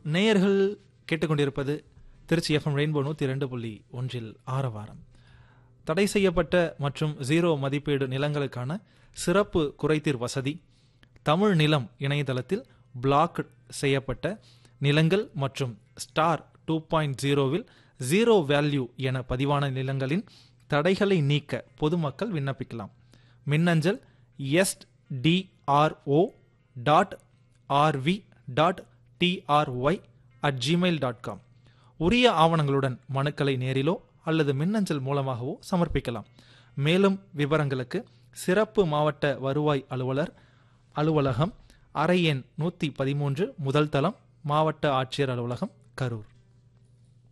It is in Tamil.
நேயர்கள் கேட்டுக்கொண்டிருப்பது திருச்சி எஃப்எம் ரெயின்போ நூற்றி ரெண்டு புள்ளி ஒன்றில் ஆரவாரம் தடை செய்யப்பட்ட மற்றும் ஜீரோ மதிப்பீடு நிலங்களுக்கான சிறப்பு குறைதீர் வசதி தமிழ் நிலம் இணையதளத்தில் பிளாக் செய்யப்பட்ட நிலங்கள் மற்றும் ஸ்டார் டூ பாயிண்ட் ஜீரோவில் ஜீரோ வேல்யூ என பதிவான நிலங்களின் தடைகளை நீக்க பொதுமக்கள் விண்ணப்பிக்கலாம் மின்னஞ்சல் STRO dot RV dot TRY at Gmail dot com உரிய ஆவணங்களுடன் மனுக்களை நேரிலோ அல்லது மின்னஞ்சல் மூலமாகவோ சமர்ப்பிக்கலாம் மேலும் விவரங்களுக்கு சிறப்பு மாவட்ட வருவாய் அலுவலர் அலுவலகம் அறை எண் நூற்றி பதிமூன்று முதல் தளம் மாவட்ட ஆட்சியர் அலுவலகம் கரூர்